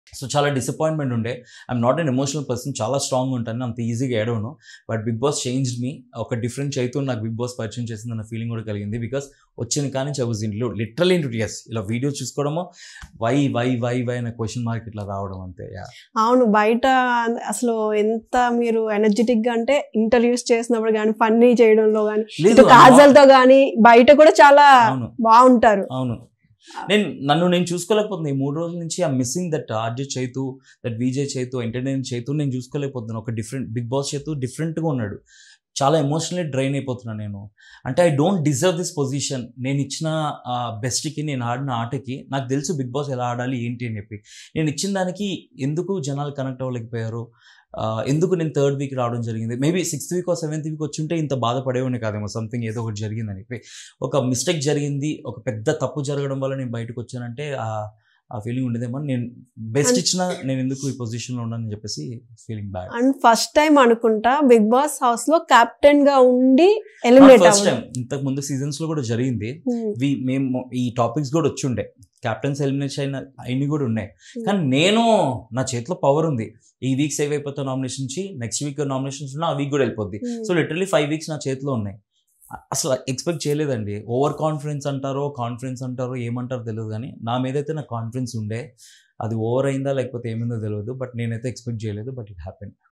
So చాలా disappointment ఉండే I'm not an emotional person చాలా స్ట్రాంగ్ ఉంటాను అంత ఈజీగా ఏడవను బట్ బిగ్ బాస్ చేంజ్ మీ ఒక డిఫరెంట్ చైతూ నాకు బిగ్ బాస్ పరిచయం చేసిందన్న ఫీలింగ్ కూడా కలిగింది బికాస్ వచ్చిన కానీ చవజ్ ఇంట్లో లిటరల్ ఇంటూ ఎస్ ఇలా వీడియో చూసుకోవడము వై వై వై వై అనే క్వశ్చన్ మార్క్ ఇట్లా రావడం అంతే yeah. అవును బయట అసలు ఎంత మీరు ఎనర్జెటిక్ గా అంటే ఇంటర్వ్యూస్ చేసినప్పుడు కానీ ఫన్నీ చేయడంలో కానీ లేదు కాజల్ తో కానీ బయట కూడా చాలా అవును బాగుంటారు అవును నేను నన్ను నేను చూసుకోలేకపోతున్నాను ఈ మూడు రోజుల నుంచి ఆ missing that RJ Chaitu that Vijay Chaitu entertain Chaitu నేను చూసుకోలేకపోతున్నాను ఒక డిఫరెంట్ బిగ్ బాస్ చైతు డిఫరెంట్గా ఉన్నాడు చాలా ఎమోషనల్లీ డ్రైన్ అయిపోతున్నాను నేను అంటే I don't deserve this position నేను ఇచ్చిన బెస్ట్కి నేను ఆడిన ఆటకి నాకు తెలుసు బిగ్ బాస్ ఎలా ఆడాలి ఏంటి అని చెప్పి నేను ఇచ్చిన దానికి ఎందుకు జనాలు కనెక్ట్ అవ్వలేకపోయారు ఆ, ఎందుకు నేను థర్డ్ వీక్ రావడం జరిగింది maybe sixth week seventh week వచ్చి ఉంటే ఇంత బాధపడేవాడిని కాదేమో సంథింగ్ ఏదో ఒకటి జరిగిందని చెప్పి ఒక మిస్టేక్ జరిగింది ఒక పెద్ద తప్పు జరగడం వల్ల నేను బయటకు వచ్చానంటే ఆ ఆ ఫీలింగ్ ఉండేదేమో నేను బెస్ట్ And- ఇచ్చిన నేను ఎందుకు ఈ పొజిషన్లో ఉన్నానని చెప్పేసి feeling bad and first time అనుకుంటా బిగ్ బాస్ హౌస్ లో కెప్టెన్ గా ఉండి ఎలిమినేట్ ఫస్ట్ టైం అవ్వడం ఇంతకు ముందు సీజన్స్ లో కూడా జరిగింది Hmm. వి మేము ఈ టాపిక్స్ కూడా వచ్చి ఉండే క్యాప్టెన్స్ ఎలిమినేషన్ అయిన అయినవి కూడా ఉన్నాయి Hmm. కానీ నేను నా చేతిలో పవర్ ఉంది ఈ వీక్ సేవ్ అయిపోతే నామినేషన్ నుంచి నెక్స్ట్ వీక్ నామినేషన్స్ ఉన్నా ఆ వీక్ కూడా వెళ్ళిపోద్ది Hmm. So literally five weeks నా చేతిలో ఉన్నాయి అ- అసలు ఎక్స్పెక్ట్ చేయలేదండి ఓవర్ కాన్ఫిడెన్స్ అంటారో కాన్ఫిడెన్స్ అంటారో ఏమంటారో తెలియదు కానీ నా మీదైతే నాకు కాన్ఫిడెన్స్ ఉండే అది ఓవర్ అయిందా లేకపోతే ఏమైందో తెలియదు బట్ నేనైతే ఎక్స్పెక్ట్ చేయలేదు బట్ ఇట్ హ్యాపెన్